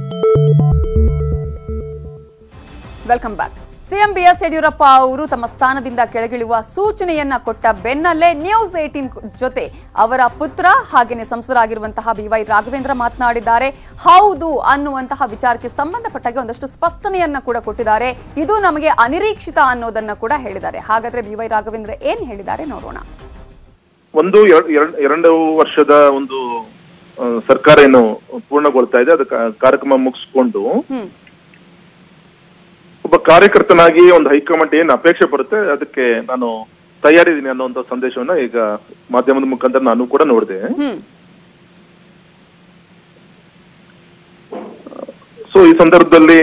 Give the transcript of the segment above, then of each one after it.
Welcome back CM BS Yediyurappa ಅವರು ತಮ್ಮ ಸ್ಥಾನದಿಂದ ಕೆಳಗಿಳುವ ಸೂಚನೆಯನ್ನ ಕೊಟ್ಟ ಬೆನ್ನಲ್ಲೇ ನ್ಯೂಸ್ ಏಟೀನ್ ಜೊತೆ ಅವರ ಪುತ್ರ ಹಾಗೇನೆ ಸಂಸದರಾಗಿರುವಂತಹ ಬಿವೈ ರಾಘವೇಂದ್ರ ಮಾತನಾಡಿದ್ದಾರೆ ಹೌದು ಅನ್ನುವಂತಹ ವಿಚಾರಕ್ಕೆ ಸಂಬಂಧಪಟ್ಟಾಗೆ ಒಂದಷ್ಟು ಸ್ಪಷ್ಟನೆಯನ್ನ ಕೂಡ ಕೊಟ್ಟಿದ್ದಾರೆ ಇದು ನಮಗೆ ಅನಿರೀಕ್ಷಿತ ಅನ್ನೋದನ್ನ ಕೂಡ ಹೇಳಿದ್ದಾರೆ ಹಾಗಾದ್ರೆ ಬಿವೈ ರಾಘವೇಂದ್ರ ಏನ್ ಹೇಳಿದ್ದಾರೆ ನೋಡೋಣ ಒಂದು ಎರಡ್- ಎರಡ್- ಎರಡು ವರ್ಷದ ಒಂದು ಆ, ಸರ್ಕಾರ ಏನು ಪೂರ್ಣಗೊಳ್ತಾ ಇದೆ ಅದಕ್ಕೆ ಕಾರ್ಯಕ್ರಮ ಮುಗಿಸ್ಕೊಂಡು ಹ್ಮ್ ಒಬ್ಬ ಕಾರ್ಯಕರ್ತನಾಗಿ ಒಂದು ಹೈಕಮಾಂಡ್ ಏನ್ ಅಪೇಕ್ಷೆ ಪಡುತ್ತೆ ಅದಕ್ಕೆ ನಾನು ತಯಾರಿದ್ದೀನಿ ಅನ್ನುವಂತ ಸಂದೇಶವನ್ನ ಈಗ ಮಾಧ್ಯಮದ ಮುಖಾಂತರ ನಾನು ಕೂಡ ನೋಡಿದೆ ಹ್ಮ್ ಸೊ ಈ ಸಂದರ್ಭದಲ್ಲಿ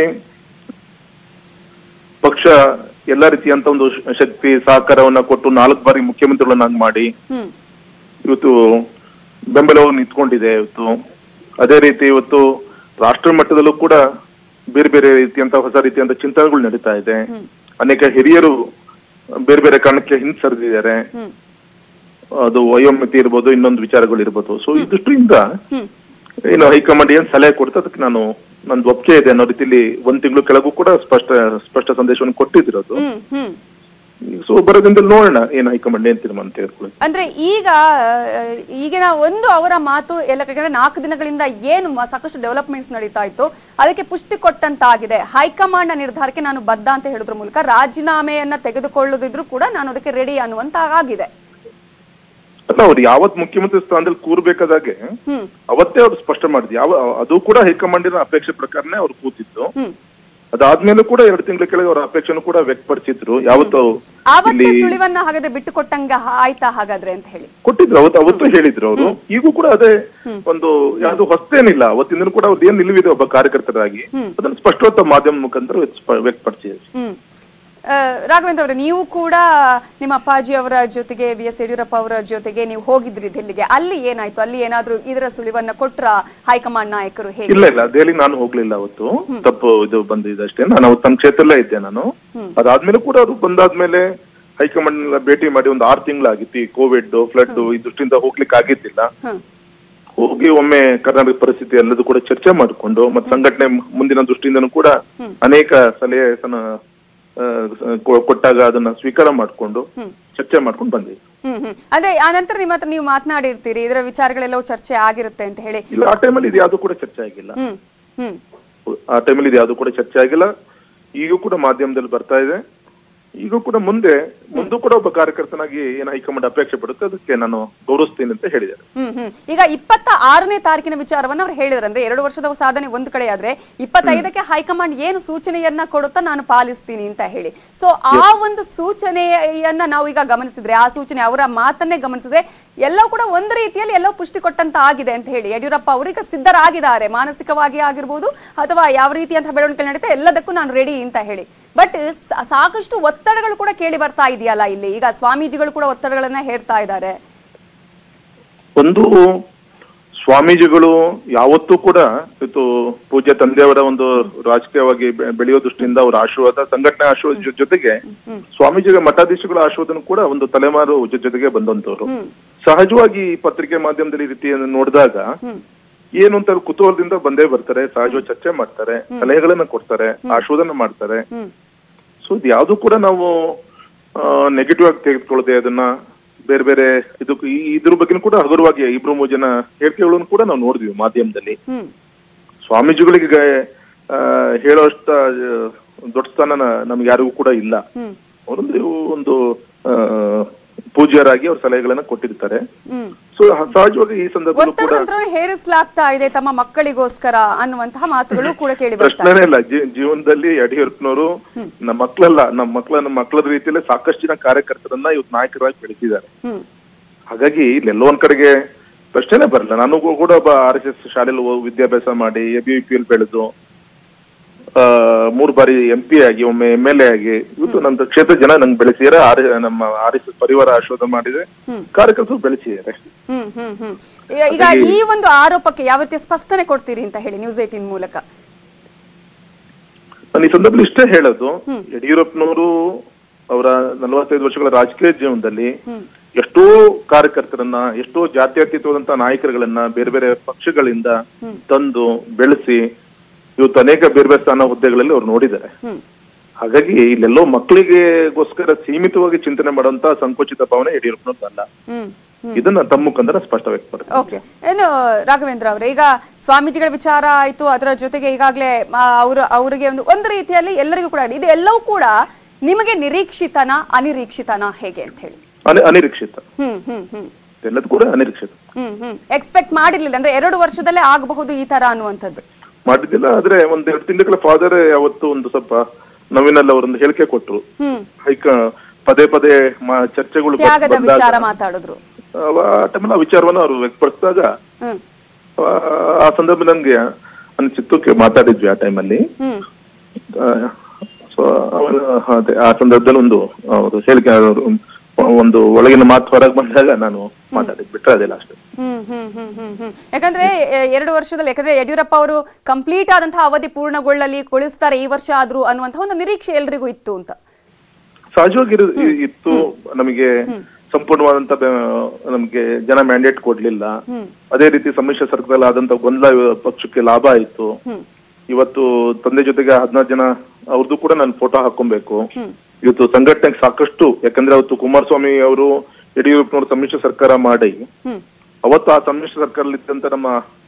ಪಕ್ಷ ಎಲ್ಲಾ ರೀತಿಯಂತ ಒಂದು ಶ- ಶಕ್ತಿ ಸಹಕಾರವನ್ನ ಕೊಟ್ಟು ನಾಲ್ಕು ಬಾರಿ ಮುಖ್ಯಮಂತ್ರಿಗಳನ್ನಾಗಿ ಮಾಡಿ ಹ್ಮ್ ಇವತ್ತು ಬೆಂಬಲವಾಗಿ ನಿಂತ್ಕೊಂಡಿದೆ ಇವತ್ತು ಅದೇ ರೀತಿ ಇವತ್ತು ರಾಷ್ಟ್ರ ಮಟ್ಟದಲ್ಲೂ ಕೂಡ ಬೇರೆ ಬೇರೆ ರೀತಿಯಂತ ಹೊಸ ರೀತಿಯಂತ ಚಿಂತನೆಗಳು ನಡೀತಾ ಇದೆ ಅನೇಕ ಹಿರಿಯರು ಬೇರೆ ಬೇರೆ ಕಾರಣಕ್ಕೆ ಹಿಂದ್ ಸರಿದಿದ್ದಾರೆ ಹ್ಮ್ ಅದು ವಯೋಮಿತಿ ಇರ್ಬೋದು ಇನ್ನೊಂದು ವಿಚಾರಗಳು ಇರ್ಬೋದು ಸೊ ಈ ದೃಷ್ಟಿಯಿಂದ ಹ್ಮ್ ಏನು ಹೈಕಮಾಂಡ್ ಏನ್ ಸಲಹೆ ಕೊಡ್ತಾ ಅದಕ್ಕೆ ನಾನು ನಂದು ಒಪ್ಪಿಗೆ ಇದೆ ಅನ್ನೋ ರೀತಿಯಲ್ಲಿ ಒಂದ್ ತಿಂಗಳು ಕೆಳಗೂ ಕೂಡ ಸ್ಪಷ್ಟ ಸ್ಪಷ್ಟ ಸಂದೇಶವನ್ನು ಕೊಟ್ಟಿದ್ದಿರೋದು ಹ್ಮ್ ಹ್ಮ್ ಸೊ ಬರೋದ್ರಿಂದ ನೋಡೋಣ ಏನ್ ಹೈಕಮಾಂಡ್ ಏನ್ ತೀರ್ಮಾನ ತೆಗೆದುಕೊಳ್ಳಿ ಅಂದ್ರೆ ಈಗ ಆ, ಈಗಿನ ಒಂದು ಅವರ ಮಾತು ಎಲ್ಲ ಕಡೆ ನಾಲ್ಕು ದಿನಗಳಿಂದ ಏನು ಮ- ಸಾಕಷ್ಟು ಡೆವಲಪ್ಮೆಂಟ್ಸ್ ನಡೀತಾ ಇತ್ತು ಅದಕ್ಕೆ ಪುಷ್ಟಿ ಕೊಟ್ಟಂತಾಗಿದೆ ಹೈಕಮಾಂಡ್ ನ ನಿರ್ಧಾರಕ್ಕೆ ನಾನು ಬದ್ಧ ಅಂತ ಹೇಳೋದ್ರ ಮೂಲಕ ರಾಜೀನಾಮೆಯನ್ನ ತೆಗೆದುಕೊಳ್ಳೋದಿದ್ರು ಕೂಡ ನಾನು ಅದಕ್ಕೆ ರೆಡಿ ಅನ್ನುವಂತ ಆಗಿದೆ ಅಲ್ಲ ಅವ್ರು ಯಾವತ್ ಮುಖ್ಯಮಂತ್ರಿ ಸ್ಥಾನದಲ್ಲಿ ಕೂರ್ಬೇಕಾದಾಗೆ ಹ್ಮ್ ಅವತ್ತೇ ಅವ್ರು ಸ್ಪಷ್ಟ ಮಾಡಿದ್ರು ಯಾವ ಅದು ಕೂಡ ಹೈಕಮಾಂಡಿನ ಅಪೇಕ್ಷೆ ಪ್ರಕಾರನೇ ಅವ್ರು ಕೂತಿದ್ದು ಹ್ಮ್ ಅದಾದ್ಮೇಲೂ ಕೂಡ ಎರಡು ತಿಂಗಳ ಕೆಳಗೆ ಅವ್ರ ಅಪೇಕ್ಷೆನೂ ಕೂಡ ವ್ಯಕ್ತಪಡಿಸಿದ್ರು ಯಾವತ್ತು ಆವತ್ತೇ ಇಲ್ಲಿ ಸುಳಿವನ್ನ ಹಾಗಾದ್ರೆ ಬಿಟ್ಟು ಕೊಟ್ಟಂಗ ಆಯ್ತಾ ಹಾಗಾದ್ರೆ ಅಂತ ಹೇಳಿ ಕೊಟ್ಟಿದ್ರು ಅವತ್ತು ಅವತ್ತು ಹೇಳಿದ್ರು ಅವರು ಈಗೂ ಕೂಡ ಅದೇ ಒಂದು ಯಾವ್ದು ಹೊಸ್ತೇನಿಲ್ಲ ಅವತ್ತಿಂದನೂ ಕೂಡ ಅವ್ರದ್ದು ಏನ್ ನಿಲುವಿದೆ ಒಬ್ಬ ಕಾರ್ಯಕರ್ತರಾಗಿ ಅದನ್ನ ಸ್ಪಷ್ಟವಾದ ಮಾಧ್ಯಮ ಮುಖಾಂತರ ವ್ಯಕ್ತ- ವ್ಯಕ್ತಪಡಿಸಿದ್ರು ಹ್ಮ್ ಆ, ರಾಘವೇಂದ್ರ ಅವರೇ ನೀವು ಕೂಡ ನಿಮ್ಮ ಅಪ್ಪಾಜಿ ಅವರ ಜೊತೆಗೆ ಬಿ ಎಸ್ ಯಡಿಯೂರಪ್ಪ ಅವರ ಜೊತೆಗೆ ನೀವು ಹೋಗಿದ್ರಿ ದಿಲ್ಲಿಗೆ ಅಲ್ಲಿ ಏನಾಯ್ತು ಅಲ್ಲಿ ಏನಾದ್ರೂ ಇದರ ಸುಳಿವನ್ನ ಕೊಟ್ರ ಹೈಕಮಾಂಡ್ ನಾಯಕರು ಹೇಗೆ ಇಲ್ಲ ಇಲ್ಲ ದೆಹಲಿಗೆ ನಾನು ಹೋಗ್ಲಿಲ್ಲ ಅವತ್ತು ತಪ್ಪು ಇದು ಬಂದಿದೆ ಅಷ್ಟೇ ನಾನು ಅವತ್ತು ನಮ್ಮ ಕ್ಷೇತ್ರಲ್ಲೇ ಇದ್ದೆ ನಾನು ಅದಾದ್ಮೇಲೆ ಕೂಡ ಅವರು ಬಂದಾದ್ಮೇಲೆ ಹೈಕಮಾಂಡ್ ಎಲ್ಲ ಭೇಟಿ ಮಾಡಿ ಒಂದು ಆರು ತಿಂಗಳಾಗಿತ್ತು ಈ ಕೋವಿಡ್ ಫ್ಲಡ್ ಈ ದೃಷ್ಟಿಯಿಂದ ಹೋಗ್ಲಿಕ್ಕೆ ಆಗಿದ್ದಿಲ್ಲ ಹ್ಮ್ ಹೋಗಿ ಒಮ್ಮೆ ಕರ್ನಾಟಕ ಪರಿಸ್ಥಿತಿ ಎಲ್ಲದೂ ಕೂಡ ಚರ್ಚೆ ಮಾಡಿಕೊಂಡು ಮತ್ತೆ ಸಂಘಟನೆ ಮುಂದಿನ ದೃಷ್ಟಿಯಿಂದನೂ ಕೂಡ ಅನೇಕ ಸಲಹೆ ಸನ- ಆ, ಕೊ- ಕೊಟ್ಟಾಗ ಅದನ್ನ ಸ್ವೀಕಾರ ಮಾಡಿಕೊಂಡು ಚರ್ಚೆ ಮಾಡ್ಕೊಂಡು ಬಂದಿದ್ವಿ ಹ್ಮ್ ಹ್ಮ್ ಅದೇ ಆ ನಂತರ ನಿಮ್ಮ ಹತ್ರ ನೀವು ಮಾತನಾಡಿರ್ತೀರಿ ಇದರ ವಿಚಾರಗಳೆಲ್ಲವೂ ಚರ್ಚೆ ಆಗಿರುತ್ತೆ ಅಂತ ಹೇಳಿ ಇಲ್ಲ ಆ ಟೈಮಲ್ಲಿ ಇದು ಯಾವುದು ಕೂಡ ಚರ್ಚೆ ಆಗಿಲ್ಲ ಹ್ಮ್ ಹ್ಮ್ ಆ ಟೈಮಲ್ಲಿ ಇದು ಯಾವುದು ಕೂಡ ಚರ್ಚೆ ಆಗಿಲ್ಲ ಈಗೂ ಕೂಡ ಮಾಧ್ಯಮದಲ್ಲಿ ಬರ್ತಾ ಇದೆ ಈಗೂ ಕೂಡ ಮುಂದೆ ಮುಂದೂ ಕೂಡ ಒಬ್ಬ ಕಾರ್ಯಕರ್ತನಾಗಿ ಏನು ಹೈಕಮಾಂಡ್ ಅಪೇಕ್ಷೆ ಪಡುತ್ತೆ ಅದಕ್ಕೆ ನಾನು ಗೌರವಿಸ್ತೀನಿ ಅಂತ ಹೇಳಿದ್ದಾರೆ ಹ್ಮ್ ಹ್ಮ್ ಈಗ ಇಪ್ಪತ್ತ ಆರನೇ ತಾರೀಕಿನ ವಿಚಾರವನ್ನ ಅವ್ರು ಹೇಳಿದ್ರು ಅಂದ್ರೆ ಎರಡು ವರ್ಷದ ಸಾಧನೆ ಒಂದು ಕಡೆ ಆದ್ರೆ ಇಪ್ಪತ್ತೈದಕ್ಕೆ ಹೈಕಮಾಂಡ್ ಏನು ಸೂಚನೆಯನ್ನ ಕೊಡುತ್ತಾ ನಾನು ಪಾಲಿಸ್ತೀನಿ ಅಂತ ಹೇಳಿ ಸೊ ಆ ಒಂದು ಸೂಚನೆಯನ್ನ ನಾವು ಈಗ ಗಮನಿಸಿದ್ರೆ ಆ ಸೂಚನೆ ಅವರ ಮಾತನ್ನೇ ಗಮನಿಸಿದ್ರೆ ಎಲ್ಲವೂ ಕೂಡ ಒಂದು ರೀತಿಯಲ್ಲಿ ಎಲ್ಲವೂ ಪುಷ್ಟಿ ಕೊಟ್ಟಂತ ಆಗಿದೆ ಅಂತ ಹೇಳಿ ಯಡಿಯೂರಪ್ಪ ಅವರು ಈಗ ಸಿದ್ಧರಾಗಿದ್ದಾರೆ ಮಾನಸಿಕವಾಗಿ ಆಗಿರ್ಬೋದು ಅಥವಾ ಯಾವ ರೀತಿಯಂತಹ ಬೆಳವಣಿಗೆ ನಡೀತಾ ಎಲ್ಲದಕ್ಕೂ ನಾನು ರೆಡಿ ಅಂತ ಹೇಳಿ ಬಟ್ ಸಾಕಷ್ಟು ಒತ್ತಡಗಳು ಕೂಡ ಕೇಳಿ ಬರ್ತಾ ಇದೆಯಲ್ಲ ಇಲ್ಲಿ ಈಗ ಸ್ವಾಮೀಜಿಗಳು ಕೂಡ ಒತ್ತಡಗಳನ್ನ ಹೇರ್ತಾ ಇದ್ದಾರೆ ಒಂದು ಸ್ವಾಮೀಜಿಗಳು ಯಾವತ್ತೂ ಕೂಡ ಇದು ಪೂಜ್ಯ ತಂದೆಯವರ ಒಂದು ರಾಜಕೀಯವಾಗಿ ಬೆ- ಬೆಳೆಯೋ ದೃಷ್ಟಿಯಿಂದ ಅವರ ಆಶೀರ್ವಾದ ಸಂಘಟನೆ ಆಶೀರ್ವಾದ ಜೊ- ಜೊತೆಗೆ ಸ್ವಾಮೀಜಿಗಳ ಮಠಾಧೀಶಗಳ ಆಶೀರ್ವಾದನು ಕೂಡ ಒಂದು ತಲೆಮಾರು ಜೊ- ಜೊತೆಗೆ ಬಂದಂತವ್ರು ಸಹಜವಾಗಿ ಈ ಪತ್ರಿಕೆ ಮಾಧ್ಯಮದಲ್ಲಿ ಈ ರೀತಿಯನ್ನು ನೋಡಿದಾಗ ಏನು ಅಂತ ಕುತೂಹಲದಿಂದ ಬಂದೇ ಬರ್ತಾರೆ ಸಹಜವಾಗಿ ಚರ್ಚೆ ಮಾಡ್ತಾರೆ ಸಲಹೆಗಳನ್ನ ಕೊಡ್ತಾರೆ ಆಶೀರ್ವಾದನ ಮಾಡ್ತಾರೆ ಹ್ಮ್ ಸೊ ಇದು ಯಾವುದು ಕೂಡ ನಾವು ನೆಗೆಟಿವ್ ಆಗಿ ತೆಗೆದುಕೊಳ್ಳದೆ ಅದನ್ನ ಬೇರೆ ಬೇರೆ ಇದು ಈ- ಇದ್ರ ಬಗ್ಗೆ ಕೂಡ ಹಗುರವಾಗಿ ಇಬ್ರು ಮೂರು ಜನ ಹೇಳಿಕೆಗಳನ್ನು ಕೂಡ ನಾವು ನೋಡಿದ್ವಿ ಮಾಧ್ಯಮದಲ್ಲಿ ಹ್ಮ್ ಸ್ವಾಮೀಜಿಗಳಿಗೆ ಆ, ಹೇಳೋಷ್ಟ ಆ, ದೊಡ್ಡ ಸ್ಥಾನ ನಮ್ಗೆ ಯಾರಿಗೂ ಕೂಡ ಇಲ್ಲ ಹ್ಮ್ ಅವರೊಂದು ಒಂದು ಆ, ಪೂಜ್ಯರಾಗಿ ಅವ್ರ ಸಲಹೆಗಳನ್ನ ಕೊಟ್ಟಿರ್ತಾರೆ ಹ್ಮ್ ಸೊ ಸಹಜವಾಗಿ ಈ ಸಂದರ್ಭದಲ್ಲೂ ಕೂಡ ಒತ್ತಡದಂತ್ರ ಹೇರಿಸಲಾಗ್ತಾ ಇದೆ ತಮ್ಮ ಮಕ್ಕಳಿಗೋಸ್ಕರ ಅನ್ನುವಂತಹ ಮಾತುಗಳು ಕೂಡ ಕೇಳಿ ಬರ್ತಾ ಪ್ರಶ್ನೆನೇ ಇಲ್ಲ ಜೀ- ಜೀವನದಲ್ಲಿ ಯಡಿಯೂರಪ್ಪನವರು ನಮ್ಮ ಮಕ್ಕಳಲ್ಲ ನಮ್ಮ ಮಕ್ಕಳ ನಮ್ಮ ಮಕ್ಕಳದ ರೀತಿಯಲ್ಲಿ ಸಾಕಷ್ಟು ಜನ ಕಾರ್ಯಕರ್ತರನ್ನ ಇವತ್ತು ನಾಯಕರಾಗಿ ಬೆಳೆಸಿದ್ದಾರೆ ಹ್ಮ್ ಹಾಗಾಗಿ ಇಲ್ಲೆಲ್ಲೋ ಒಂದ್ ಕಡೆಗೆ ಪ್ರಶ್ನೆನೇ ಬರಲ್ಲ ನಾನು ಕೂಡ ಒಬ್ಬ ಆರ್ ಎಸ್ ಎಸ್ ಶಾಲೆಯಲ್ಲಿ ಹೋಗಿ ವಿದ್ಯಾಭ್ಯಾಸ ಮಾಡಿ ಎ ಬಿ ಪಿ ಎಲ್ ಬೆಳೆದು ಆ, ಮೂರು ಬಾರಿ ಎಂ ಪಿ ಆಗಿ ಒಮ್ಮೆ ಎಂ ಎಲ್ ಎ ಆಗಿ ಇವತ್ತು ನನ್ನ ಕ್ಷೇತ್ರ ಜನ ನಂಗೆ ಬೆಳೆಸಿದ್ದಾರೆ ಆರ್ ನಮ್ಮ ಆರ್ ಎಸ್ ಎಸ್ ಪರಿವಾರ ಆಶೀರ್ವಾದ ಮಾಡಿದೆ ಕಾರ್ಯಕರ್ತರು ಬೆಳೆಸಿದ್ದಾರೆ ಹ್ಮ್ ಹ್ಮ್ ಹ್ಮ್ ಈಗ- ಈಗ ಈ ಒಂದು ಆರೋಪಕ್ಕೆ ಯಾವ ರೀತಿ ಸ್ಪಷ್ಟನೆ ಕೊಡ್ತೀರಿ ಅಂತ ಹೇಳಿ ನ್ಯೂಸ್ ಏಟಿನ್ ಮೂಲಕ ನಾನು ಈ ಸಂದರ್ಭದಲ್ಲಿ ಇಷ್ಟೇ ಹೇಳೋದು ಯಡಿಯೂರಪ್ಪನವರು ಅವರ ನಲವತ್ತೈದು ವರ್ಷಗಳ ರಾಜಕೀಯ ಜೀವನದಲ್ಲಿ ಎಷ್ಟೋ ಕಾರ್ಯಕರ್ತರನ್ನ ಎಷ್ಟೋ ಜಾತ್ಯತೀತವಾದಂತಹ ನಾಯಕರುಗಳನ್ನ ಬೇರೆ ಬೇರೆ ಪಕ್ಷಗಳಿಂದ ತಂದು ಬೆಳೆಸಿ ಇವತ್ತು ಅನೇಕ ಬೇರೆ ಬೇರೆ ಸ್ಥಾನ ಹುದ್ದೆಗಳಲ್ಲಿ ಅವ್ರು ನೋಡಿದ್ದಾರೆ ಹ್ಮ್ ಹಾಗಾಗಿ ಇಲ್ಲೆಲ್ಲೋ ಮಕ್ಕಳಿಗೆಗೋಸ್ಕರ ಸೀಮಿತವಾಗಿ ಚಿಂತನೆ ಮಾಡುವಂತ ಸಂಕುಚಿತ ಭಾವನೆ ಯಡಿಯೂರಪ್ಪನವ್ರದ್ದಲ್ಲ ಹ್ಮ್ ಇದನ್ನ ತಮ್ಮ ಮುಖಾಂತರ ಸ್ಪಷ್ಟ ವ್ಯಕ್ತಪಡಿಸ್ತಾರೆ ಓಕೆ ಏನು ರಾಘವೇಂದ್ರ ಅವರೇ ಈಗ ಸ್ವಾಮೀಜಿಗಳ ವಿಚಾರ ಆಯ್ತು ಅದರ ಜೊತೆಗೆ ಈಗಾಗಲೇ ಅವ್ರ ಅವರಿಗೆ ಒಂದು ಒಂದು ರೀತಿಯಲ್ಲಿ ಎಲ್ಲರಿಗೂ ಕೂಡ ಇದು ಎಲ್ಲವೂ ಕೂಡ ನಿಮಗೆ ನಿರೀಕ್ಷಿತನ ಅನಿರೀಕ್ಷಿತನ ಹೇಗೆ ಅಂತ ಹೇಳಿ ಅನಿ- ಅನಿರೀಕ್ಷಿತ ಹ್ಮ್ ಹ್ಮ್ ಹ್ಮ್ ಎಲ್ಲದೂ ಕೂಡ ಅನಿರೀಕ್ಷಿತ ಹ್ಮ್ ಹ್ಮ್ ಎಕ್ಸ್ಪೆಕ್ಟ್ ಮಾಡಿರ್ಲಿಲ್ಲ ಅಂದ್ರೆ ಎರಡು ವರ್ಷದಲ್ಲೇ ಆಗಬಹುದು ಈ ತರ ಅನ್ನುವಂಥದ್ದು ಮಾಡಿದ್ದಿಲ್ಲ ಆದ್ರೆ ಒಂದ್ ಎರಡು ತಿಂಗಳ ಫಾದರ್ ಯಾವತ್ತು ಒಂದು ಸ್ವಲ್ಪ ನವೀನಲ್ಲಿ ಅವರೊಂದು ಹೇಳಿಕೆ ಕೊಟ್ರು ಹ್ಮ್ ಹೈಕ ಪದೇ ಪದೇ ಮ- ಚರ್ಚೆಗಳು ಬ- ತ್ಯಾಗದ ಬಂದಾಗ ವಿಚಾರ ಮಾತಾಡಿದ್ರು ಅವ- ಆ ಟೈಮಲ್ಲಿ ಆ ವಿಚಾರವನ್ನ ಅವರು ವ್ಯಕ್ತಪಡಿಸಿದಾಗ ಹ್ಮ್ ಆ ಆ ಸಂದರ್ಭ ನನ್ಗೆ ಅನಿಸಿತ್ತು ಮಾತಾಡಿದ್ವಿ ಆ ಟೈಮಲ್ಲಿ ಹ್ಮ್ ಸೊ ಅದೇ ಆ ಸಂದರ್ಭದಲ್ಲಿ ಒಂದು ಅವರು ಹೇಳಿಕೆ ಅವರು ಒಂದು ಒಳಗಿನ ಮಾತು ಹೊರಗೆ ಬಂದಾಗ ನಾನು ಮಾತಾಡಿದ್ ಬಿಟ್ರೆ ಅದಿಲ್ಲ ಅಷ್ಟೇ ಹ್ಮ್ ಹ್ಮ್ ಹ್ಮ್ ಹ್ಮ್ ಹ್ಮ್ ಯಾಕಂದ್ರೆ ಎ- ಎರಡು ವರ್ಷದಲ್ಲಿ ಯಾಕಂದ್ರೆ ಯಡಿಯೂರಪ್ಪ ಅವರು ಕಂಪ್ಲೀಟ್ ಆದಂತಹ ಅವಧಿ ಪೂರ್ಣಗೊಳ್ಳಲಿ ಕೊಳಿಸ್ತಾರೆ ಈ ವರ್ಷ ಆದ್ರೂ ಅನ್ನುವಂತಹ ಒಂದು ನಿರೀಕ್ಷೆ ಎಲ್ರಿಗೂ ಇತ್ತು ಅಂತ ಸಹಜವಾಗಿ ಇರು- ಇತ್ತು ನಮಗೆ ಸಂಪೂರ್ಣವಾದಂತ ಬೆ- ನಮಗೆ ಜನ ಮ್ಯಾಂಡೇಟ್ ಕೊಡ್ಲಿಲ್ಲ ಹ್ಮ್ ಅದೇ ರೀತಿ ಸಮ್ಮಿಶ್ರ ಸರ್ಕಾರದಲ್ಲಿ ಆದಂತ ಗೊಂದಲ ಪಕ್ಷಕ್ಕೆ ಲಾಭ ಆಯ್ತು ಹ್ಮ್ ಇವತ್ತು ತಂದೆ ಜೊತೆಗೆ ಹದಿನಾರು ಜನ ಅವ್ರದ್ದು ಕೂಡ ನಾನು ಫೋಟೋ ಹಾಕೊಬೇಕು ಹ್ಮ್ ಇವತ್ತು ಸಂಘಟನೆಗೆ ಸಾಕಷ್ಟು ಯಾಕಂದ್ರೆ ಅವತ್ತು ಕುಮಾರಸ್ವಾಮಿ ಅವರು ಯಡಿಯೂರಪ್ಪನವರು ಸಮ್ಮಿಶ್ರ ಸರ್ಕಾರ ಮಾಡಿ ಹ್ಮ್ ಅವತ್ತು ಆ ಸಮ್ಮಿಶ್ರ ಸರ್ಕಾರದಲ್ಲಿ ಇದ್ದಂತ ನಮ್ಮ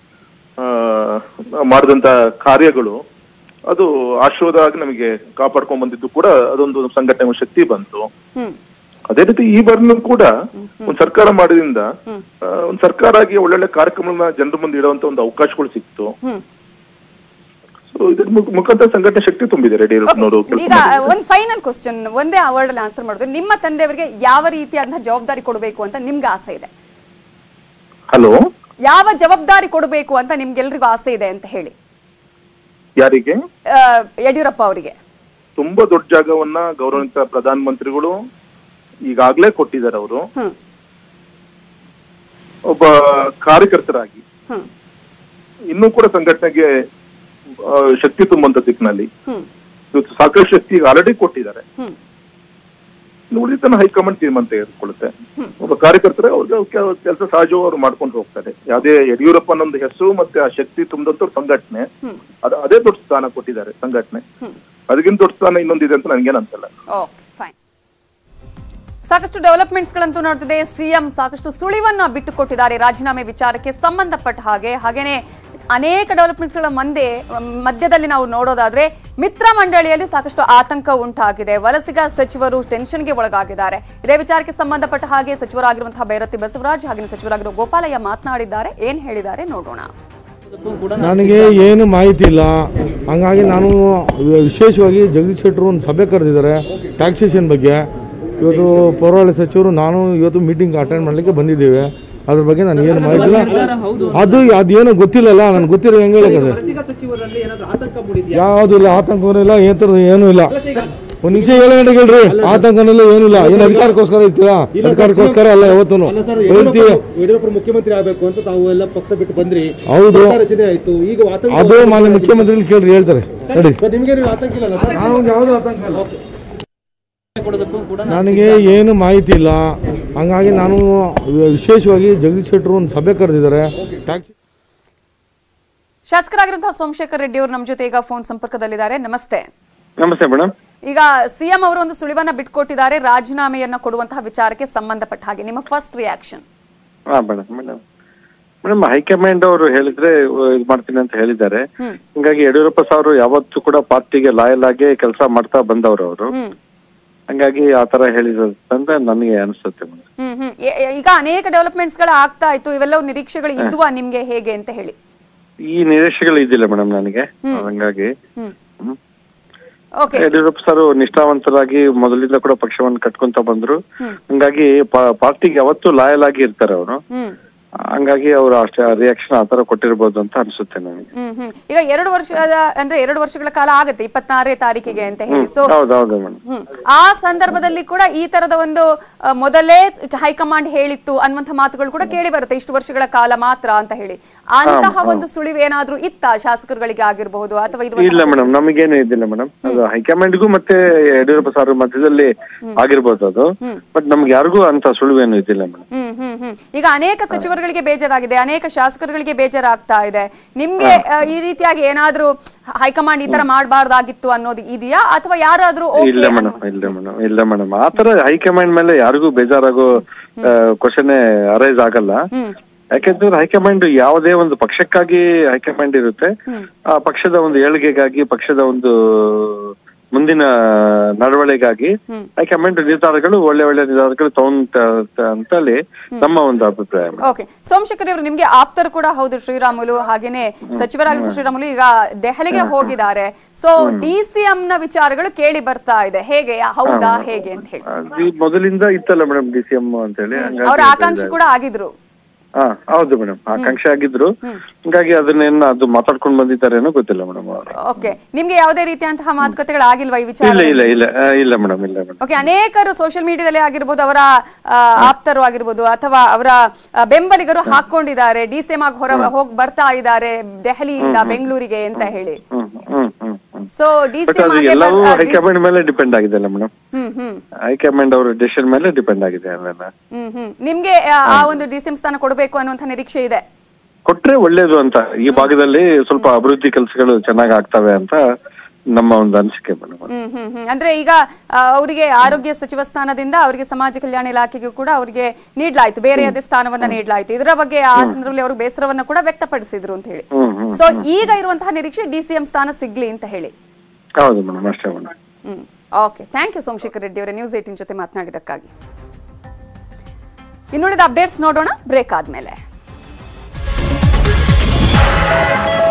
ಆ, ಮಾಡಿದಂತ ಕಾರ್ಯಗಳು ಅದು ಆಶೀರ್ವಾದವಾಗಿ ನಮಗೆ ಕಾಪಾಡ್ಕೊಂಡ್ ಬಂದಿದ್ದು ಕೂಡ ಅದೊಂದು ಸಂಘಟನೆ ಶಕ್ತಿ ಬಂತು ಹ್ಮ್ ಅದೇ ರೀತಿ ಈ ಬಾರಿನೂ ಕೂಡ ಒಂದ್ ಸರ್ಕಾರ ಮಾಡಿದ್ರಿಂದ ಹ್ಮ್. ಆ, ಒಂದ್ ಸರ್ಕಾರ ಆಗಿ ಒಳ್ಳೊಳ್ಳೆ ಕಾರ್ಯಕ್ರಮಗಳನ್ನ ಜನರ ಮುಂದೆ ಇಡುವಂತ ಒಂದು ಅವಕಾಶಗಳು ಸಿಕ್ತು ಹ್ಮ್ ಸೊ ಇದ್ರ ಮುಖ- ಮುಖಾಂತರ ಸಂಘಟನೆ ಶಕ್ತಿ ತುಂಬಿದೆ ಯಡಿಯೂರಪ್ಪನವರು Okay. ಈಗ ಒಂದ್ ಫೈನಲ್ ಕ್ವಶನ್ ಒಂದೇ ವರ್ಡ್ ಅಲ್ಲಿ ಆನ್ಸರ್ ಮಾಡಿದ್ರೆ ನಿಮ್ಮ ತಂದೆಯವರಿಗೆ ಯಾವ ರೀತಿಯಾದಂತಹ ಜವಾಬ್ದಾರಿ ಕೊಡಬೇಕು ಅಂತ ನಿಮ್ಗೆ ಆಸೆ ಇದೆ ಹಲೋ ಯಾವ ಜವಾಬ್ದಾರಿ ಕೊಡಬೇಕು ಅಂತ ನಿಮ್ಗೆಲ್ರಿಗೂ ಆಸೆ ಇದೆ ಅಂತ ಹೇಳಿ ಯಾರಿಗೆ ಆ, ಯಡಿಯೂರಪ್ಪ ಅವರಿಗೆ ತುಂಬಾ ದೊಡ್ಡ ಜಾಗವನ್ನ ಗೌರವಾನ್ವಿತ ಪ್ರಧಾನ ಮಂತ್ರಿಗಳು ಈಗಾಗ್ಲೇ ಕೊಟ್ಟಿದ್ದಾರೆ ಅವರು ಹ್ಮ್ ಒಬ್ಬ ಕಾರ್ಯಕರ್ತರಾಗಿ ಹ್ಮ್ ಇನ್ನೂ ಕೂಡ ಸಂಘಟನೆಗೆ ಆ, ಶಕ್ತಿ ತುಂಬುವಂತ ದಿಕ್ಕಿನಲ್ಲಿ ಹ್ಮ್ ಇವತ್ತು ಸಾಕಷ್ಟು ಶಕ್ತಿ ಈಗ ಆಲ್ರೆಡಿ ಕೊಟ್ಟಿದ್ದಾರೆ ಹ್ಮ್ ಇನ್ನು ಉಳಿದನ್ನ ಹೈಕಮಾಂಡ್ ತೀರ್ಮಾನ ತೆಗೆದುಕೊಳ್ಳುತ್ತೆ ಹ್ಮ್. ಒಬ್ಬ ಕಾರ್ಯಕರ್ತರೆ ಅವ್ರಿಗೆ ಕೆಲಸ ಸಹಜವಾಗಿ ಅವ್ರು ಮಾಡ್ಕೊಂಡು ಹೋಗ್ತಾರೆ ಯಾವ್ದೇ ಯಡಿಯೂರಪ್ಪನೊಂದು ಹೆಸರು ಮತ್ತೆ ಆ ಶಕ್ತಿ ತುಂಬಿದಂತ ಸಂಘಟನೆ ಹ್ಮ್ ಅದ ಅದೇ ದೊಡ್ಡ ಸ್ಥಾನ ಕೊಟ್ಟಿದ್ದಾರೆ ಸಂಘಟನೆ ಹ್ಮ್ ಅದಕ್ಕಿಂತ ದೊಡ್ಡ ಸ್ಥಾನ ಇನ್ನೊಂದಿದೆ ಅಂತ ನನ್ಗೇನ್ ಅನ್ಸಲ್ಲ ಓಕೆ ಫೈನ್ ಸಾಕಷ್ಟು ಡೆವಲಪ್ಮೆಂಟ್ಸ್ ಗಳಂತೂ ನೋಡ್ತಿದೆ ಸಿಎಂ ಸಾಕಷ್ಟು ಸುಳಿವನ್ನ ಬಿಟ್ಟುಕೊಟ್ಟಿದ್ದಾರೆ ರಾಜೀನಾಮೆ ವಿಚಾರಕ್ಕೆ ಸಂಬಂಧಪಟ್ಟ ಹಾಗೆ ಹಾಗೇನೆ ಅನೇಕ ಡೆವಲಪ್ಮೆಂಟ್ಸ್ ಗಳ ಮಂದೆ ಮಧ್ಯದಲ್ಲಿ ನಾವು ನೋಡೋದಾದ್ರೆ ಮಿತ್ರ ಮಂಡಳಿಯಲ್ಲಿ ಸಾಕಷ್ಟು ಆತಂಕ ಉಂಟಾಗಿದೆ ವಲಸಿಗ ಸಚಿವರು ಟೆನ್ಷನ್ಗೆ ಒಳಗಾಗಿದ್ದಾರೆ ಇದೇ ವಿಚಾರಕ್ಕೆ ಸಂಬಂಧಪಟ್ಟ ಹಾಗೆ ಸಚಿವರಾಗಿರುವಂತಹ ಭೈರತಿ ಬಸವರಾಜ್ ಹಾಗೆ ಸಚಿವರಾಗಿರುವ ಗೋಪಾಲಯ್ಯ ಮಾತನಾಡಿದ್ದಾರೆ ಏನ್ ಹೇಳಿದ್ದಾರೆ ನೋಡೋಣ ನನಗೆ ಏನು ಮಾಹಿತಿ ಇಲ್ಲ ಹಂಗಾಗಿ ನಾನು ವಿಶೇಷವಾಗಿ ಜಗದೀಶ್ ಶೆಟ್ಟರು ಒಂದು ಸಭೆ ಕರೆದಿದ್ದಾರೆ ಟ್ಯಾಕ್ಸೇಷನ್ ಬಗ್ಗೆ ಇವತ್ತು ಪೌರಾಡಳಿತ ಸಚಿವರು ನಾನು ಇವತ್ತು ಮೀಟಿಂಗ್ ಅಟೆಂಡ್ ಮಾಡಲಿಕ್ಕೆ ಬಂದಿದ್ದೇವೆ ಅದ್ರ ಬಗ್ಗೆ ನನಗೆ ಏನು ಮಾಹಿತಿ ಇಲ್ಲ ಅದು ಅದೇನು ಗೊತ್ತಿಲ್ಲಲ್ಲ ನನಗೆ ಗೊತ್ತಿರೋ ಹೆಂಗೆ ಹೇಳಕ್ಕೆ ವಲಸಿಗ ಸಚಿವರಲ್ಲಿ ಏನಾದ್ರು ಆತಂಕ ಮೂಡಿದ್ಯಾ ಯಾವುದೂ ಇಲ್ಲ ಆತಂಕನೂ ಇಲ್ಲ ಏನ್ ಥರದ್ದು ಏನೂ ಇಲ್ಲ ಒಂದು ನಿಮಿಷ ಏಳು ಗಂಟೆಗೆ ಹೇಳ್ರಿ ಆತಂಕನಿಲ್ಲ ಏನೂ ಇಲ್ಲ ಏನು ಅಧಿಕಾರಕ್ಕೋಸ್ಕರ ಇರ್ತೀರಾ ಅಧಿಕಾರಕ್ಕೋಸ್ಕರ ಅಲ್ಲ ಯಾವತ್ತೂ ಅಲ್ಲ ಸರ್ ಹೇಳ್ತೀವಿ ಯಡಿಯೂರಪ್ಪ ಯಡಿಯೂರಪ್ಪ ಮುಖ್ಯಮಂತ್ರಿ ಆಗ್ಬೇಕು ಅಂತ ತಾವು ಎಲ್ಲ ಪಕ್ಷ ಬಿಟ್ಟು ಬಂದ್ರಿ ಹೌದು ಸರ್ಕಾರ ರಚನೆ ಆಯ್ತು ಈಗ ಆತಂಕ ಅದು ಮಾನ್ಯ ಮುಖ್ಯಮಂತ್ರಿಗಳು ಕೇಳ್ರಿ ಹೇಳ್ತಾರೆ ನಡಿ ಸರ್, ನಿಮ್ಗೇನು ಆತಂಕ ಇಲ್ಲ ಸರ್ ನಾವು ಯಾವುದೂ ಆತಂಕ ಇಲ್ಲ ನನಗೆ ಏನು ಮಾಹಿತಿ ಇಲ್ಲ ಹಂಗಾಗಿ ನಾನು ವಿಶೇಷವಾಗಿ ಜಗದೀಶ್ ಶೆಟ್ಟರು ಒಂದು ಸಭೆ ಕರೆದಿದ್ದಾರೆ ಟ್ಯಾಕ್ಸಿ ಶಾಸಕರಾಗಿರುವಂತಹ ಸೋಮಶೇಖರ್ ರೆಡ್ಡಿ ಅವರು ನಮ್ಮ ಜೊತೆ ಈಗ ಫೋನ್ ಸಂಪರ್ಕದಲ್ಲಿದ್ದಾರೆ ನಮಸ್ತೆ ನಮಸ್ತೆ ಮೇಡಮ್ ಈಗ ಸಿಎಂ ಅವರು ಒಂದು ಸುಳಿವನ್ನ ಬಿಟ್ಕೊಟ್ಟಿದ್ದಾರೆ ರಾಜೀನಾಮೆಯನ್ನ ಕೊಡುವಂತಹ ವಿಚಾರಕ್ಕೆ ಸಂಬಂಧಪಟ್ಟ ಹಾಗೆ ನಿಮ್ಮ ಫಸ್ಟ್ ರಿಯಾಕ್ಷನ್ ಹಾ ಮೇಡಮ್ ಮೇಡಮ್ ಮೇಡಮ್ ಹೈಕಮಾಂಡ್ ಅವರು ಹೇಳಿದ್ರೆ ಅಹ್, ಇದ್ ಮಾಡ್ತೀನಿ ಅಂತ ಹೇಳಿದ್ದಾರೆ ಹ್ಮ್ ಹಿಂಗಾಗಿ ಯಡಿಯೂರಪ್ಪ ಸಾರು ಯಾವತ್ತೂ ಕೂಡ ಪಾರ್ಟಿಗೆ ಲಾಯಲ್ ಆಗಿ ಕೆಲಸ ಮಾಡ್ತಾ ಬಂದವರು ಅವರು ಹ್ಮ್ ಹಂಗಾಗಿ ಆ ತರ ಹೇಳಿದಂತ ನನಗೆ ಅನಿಸುತ್ತೆ ಮೇಡಮ್ ಹ್ಮ್ ಹ್ಮ್ ಎ- ಎ- ಈಗ ಅನೇಕ ಡೆವಲಪ್ಮೆಂಟ್ಸ್ ಗಳು ಆಗ್ತಾ ಇತ್ತು ಇವೆಲ್ಲವೂ ನಿರೀಕ್ಷೆಗಳು ಇದ್ವಾ ನಿಮ್ಗೆ ಹೇಗೆ ಅಂತ ಹೇಳಿ ಈ ನಿರೀಕ್ಷೆಗಳು ಇದ್ದಿಲ್ಲ ಮೇಡಮ್ ನನಗೆ ಹಂಗಾಗಿ ಹ್ಮ್ ಹ್ಮ್. ಓಕೆ ಯಡಿಯೂರಪ್ಪ ಸಾರು ನಿಷ್ಠಾವಂತರಾಗಿ ಮೊದಲಿಂದ ಕೂಡ ಪಕ್ಷವನ್ನು ಕಟ್ಕೊಂತ ಬಂದ್ರು ಹಂಗಾಗಿ ಪಾರ್ಟಿಗೆ ಯಾವತ್ತೂ ಲಾಯಲ್ ಆಗಿ ಇರ್ತಾರೆ ಅವರು ಹ್ಮ್ ಹಂಗಾಗಿ ಅವರು ಅಷ್ಟೇ ರಿಯಾಕ್ಷನ್ ಆ ತರ ಕೊಟ್ಟಿರ್ಬೋದು ಅಂತ ಅನ್ಸುತ್ತೆ ನನಗೆ ಹ್ಮ್ ಹ್ಮ್ ಈಗ ಎರಡು ವರ್ಷದ ಅಂದ್ರೆ ಎರಡು ವರ್ಷಗಳ ಕಾಲ ಆಗತ್ತೆ ಇಪ್ಪತ್ತಾರನೇ ತಾರೀಕಿಗೆ ಅಂತ ಹೇಳಿ ಸೊ ಹೌದೌದು ಮೇಡಮ್ ಹ್ಮ್ ಆ ಸಂದರ್ಭದಲ್ಲಿ ಕೂಡ ಈ ತರದ ಒಂದು ಆ, ಮೊದಲೇ ಹೈಕಮಾಂಡ್ ಹೇಳಿತ್ತು ಅನ್ನುವಂಥ ಮಾತುಗಳು ಕೂಡ ಕೇಳಿ ಬರುತ್ತೆ ಇಷ್ಟು ವರ್ಷಗಳ ಕಾಲ ಮಾತ್ರ ಅಂತ ಹೇಳಿ ಅಂತಹ ಒಂದು ಸುಳಿವು ಏನಾದ್ರೂ ಇತ್ತ ಶಾಸಕರುಗಳಿಗೆ ಆಗಿರಬಹುದು ಅಥವಾ ಇಲ್ಲ ಇರುವಂತಹ ಮೇಡಮ್ ನಮಗೇನು ಇದಿಲ್ಲ ಮೇಡಮ್ ಅದು ಹೈಕಮಾಂಡ್ಗೂ ಮತ್ತೆ ಯಡಿಯೂರಪ್ಪ ಸಾರ್ ಮಧ್ಯದಲ್ಲಿ ಆಗಿರ್ಬೋದು ಅದು ಬಟ್ ನಮ್ಗೆ ಯಾರಿಗೂ ಅಂತ ಸುಳಿವೇನು ಇದಿಲ್ಲ ಮೇಡಮ್ ಹ್ಮ್ ಹ್ಮ್ ಹ್ಮ್ ಈಗ ಅನೇಕ ಸಚಿವರುಗಳ ಮುಖ್ಯಮಂತ್ರಿಗಳಿಗೆ ಬೇಜಾರಾಗಿದೆ ಅನೇಕ ಶಾಸಕರುಗಳಿಗೆ ಬೇಜಾರಾಗ್ತಾ ಇದೆ ನಿಮ್ಗೆ ಆ, ಈ ರೀತಿಯಾಗಿ ಏನಾದ್ರೂ ಹೈಕಮಾಂಡ್ ಈ ತರ ಮಾಡಬಾರ್ದಾಗಿತ್ತು ಅನ್ನೋದು ಇದೆಯಾ ಅಥವಾ ಯಾರಾದ್ರೂ okay ಇಲ್ಲ ಅನ್ನೋ- ಮೇಡಮ್ ಇಲ್ಲ ಮೇಡಮ್ ಇಲ್ಲ ಮೇಡಮ್ ಆತರ ಹೈಕಮಾಂಡ್ ಮೇಲೆ ಯಾರಿಗೂ ಬೇಜಾರಾಗೋ ಕ್ವಶನ್ ಅರೈಸ್ ಆಗಲ್ಲ ಹ್ಮ್ ಯಾಕೆಂದ್ರೆ ಹೈಕಮಾಂಡ್ ಯಾವುದೇ ಒಂದು ಪಕ್ಷಕ್ಕಾಗಿ ಹೈಕಮಾಂಡ್ ಇರುತ್ತೆ ಆ ಪಕ್ಷದ ಒಂದು ಏಳಿಗೆಗಾಗಿ ಪಕ್ಷದ ಒಂದು ಮುಂದಿನ ನಡವಳಿಗಾಗಿ ಹೈಕಮಾಂಡ್ ನಿರ್ಧಾರಗಳು ಒಳ್ಳೆ ಒಳ್ಳೆ ನಿರ್ಧಾರಗಳು ತಗೊಂತ ಅಂತಲ್ಲಿ ನಮ್ಮ ಒಂದು ಅಭಿಪ್ರಾಯ ಮೇಡಮ್ ಓಕೆ ಸೋಮಶೇಖರ್ ಅವರು ನಿಮ್ಗೆ ಆಪ್ತರು ಕೂಡ ಹೌದು ಶ್ರೀರಾಮುಲು ಹಾಗೇನೆ ಸಚಿವರಾಗಿರುವ ಶ್ರೀರಾಮುಲು ಈಗ ದೆಹಲಿಗೆ ಹೋಗಿದ್ದಾರೆ ಸೊ ಡಿ ಸಿ ಎಂ ನ ವಿಚಾರಗಳು ಕೇಳಿ ಬರ್ತಾ ಇದೆ ಹೇಗೆ ಹೌದಾ ಹೇಗೆ ಅಂತ ಹೇಳಿ ಅದು ಮೊದಲಿಂದ ಇತ್ತಲ್ಲ ಮೇಡಮ್ ಡಿ ಸಿ ಎಂ ಅಂತ ಹೇಳಿ ಹಂಗಾಗಿ ಅವ್ರ ಆಕಾಂಕ್ಷಿ ಕೂಡ ಆಗಿದ್ರು ಹಾ ಹೌದು ಮೇಡಮ್ ಆಕಾಂಕ್ಷೆ ಆಗಿದ್ರು ಹಂಗಾಗಿ ಅದನ್ನೇನು ಅದು ಮಾತಾಡ್ಕೊಂಡು ಬಂದಿದ್ದಾರೇನೋ ಗೊತ್ತಿಲ್ಲ ಮೇಡಮ್ ಅವರು ಓಕೆ ನಿಮ್ಗೆ ಯಾವುದೇ ರೀತಿಯಂತಹ ಮಾತುಕತೆಗಳು ಆಗಿಲ್ವಾ ಈ ವಿಚಾರ ಇಲ್ಲ ಇಲ್ಲ ಇಲ್ಲ ಆ, ಇಲ್ಲ ಮೇಡಮ್ ಇಲ್ಲ ಮೇಡಮ್ ಓಕೆ ಅನೇಕರು ಸೋಷಿಯಲ್ ಮೀಡಿಯಾದಲ್ಲಿ ಆಗಿರ್ಬೋದು ಅವರ ಆ, ಆಪ್ತರು ಆಗಿರ್ಬೋದು ಅಥವಾ ಅವರ ಆ, ಬೆಂಬಲಿಗರು ಹಾಕೊಂಡಿದ್ದಾರೆ ಡಿ ಸಿ ಎಂ ಆಗಿ ಹೊರ ಹೋಗಿ ಬರ್ತಾ ಇದ್ದಾರೆ ದೆಹಲಿಯಿಂದ ಬೆಂಗಳೂರಿಗೆ ಅಂತ ಹೇಳಿ ಹ್ಮ್ ಹ್ಮ್ ಹ್ಮ್ ಹ್ಮ್ so D but C M ಅದು ಎಲ್ಲವೂ ಹೈಕಮಾಂಡ್ ಮೇಲೆ ಡಿಪೆಂಡ್ ಆಗಿದೆ ಅಲ್ಲ ಮೇಡಮ್ ಹ್ಮ್ ಹ್ಮ್ ಹೈಕಮಾಂಡ್ ಅವರ ಡಿಸಿಷನ್ ಮೇಲೆ ಡಿಪೆಂಡ್ ಆಗಿದೆ ಅವೆಲ್ಲ ಹ್ಮ್ ಹ್ಮ್ ನಿಮ್ಗೆ ಆ ಆ ಒಂದು ಡಿ ಸಿ ಎಂ ಸ್ಥಾನ ಕೊಡಬೇಕು ಅನ್ನುವಂಥ ನಿರೀಕ್ಷೆ ಇದೆ ಕೊಟ್ರೆ ಒಳ್ಳೇದು ಅಂತ ಈ ಭಾಗದಲ್ಲಿ ಸ್ವಲ್ಪ ಅಭಿವೃದ್ಧಿ ಕೆಲಸಗಳು ಚೆನ್ನಾಗಿ ಆಗ್ತವೆ ಅಂತ ನಮ್ಮ ಒಂದು ಅನಿಸಿಕೆ ಮೇಡಮ್ ಹ್ಮ್ ಹ್ಮ್ ಹ್ಮ್ ಅಂದ್ರೆ ಈಗ ಆ, ಅವರಿಗೆ ಆರೋಗ್ಯ ಸಚಿವ ಸ್ಥಾನದಿಂದ ಅವರಿಗೆ ಸಮಾಜ ಕಲ್ಯಾಣ ಇಲಾಖೆಗೂ ಕೂಡ ಅವರಿಗೆ ನೀಡಲಾಯ್ತು ಬೇರೆಯದೇ ಸ್ಥಾನವನ್ನ ನೀಡಲಾಯ್ತು ಇದರ ಬಗ್ಗೆ ಆ ಸಂದರ್ಭದಲ್ಲಿ ಅವರು ಬೇಸರವನ್ನ ಕೂಡ ವ್ಯಕ್ತಪಡಿಸಿದ್ರು ಅಂತ ಹೇಳಿ ಹ್ಮ್ ಹ್ಮ್ ಸೊ ಈಗ ಇರುವಂತಹ ನಿರೀಕ್ಷೆ ಡಿ ಸಿ ಎಂ ಸ್ಥಾನ ಸಿಗ್ಲಿ ಅಂತ ಹೇಳಿ ಹೌದು ಮೇಡಮ್ ಅಷ್ಟೇ ಮೇಡಮ್ ಹ್ಮ್ okay thank you Somashekar Reddy ಅವರೇ ನ್ಯೂಸ್ ಏಟಿನ್ ಜೊತೆ ಮಾತನಾಡಿದಕ್ಕಾಗಿ ಇನ್ನುಳಿದ ಅಪ್ಡೇಟ್ಸ್ ನೋಡೋಣ ಬ್ರೇಕ್ ಆದ್ಮೇಲೆ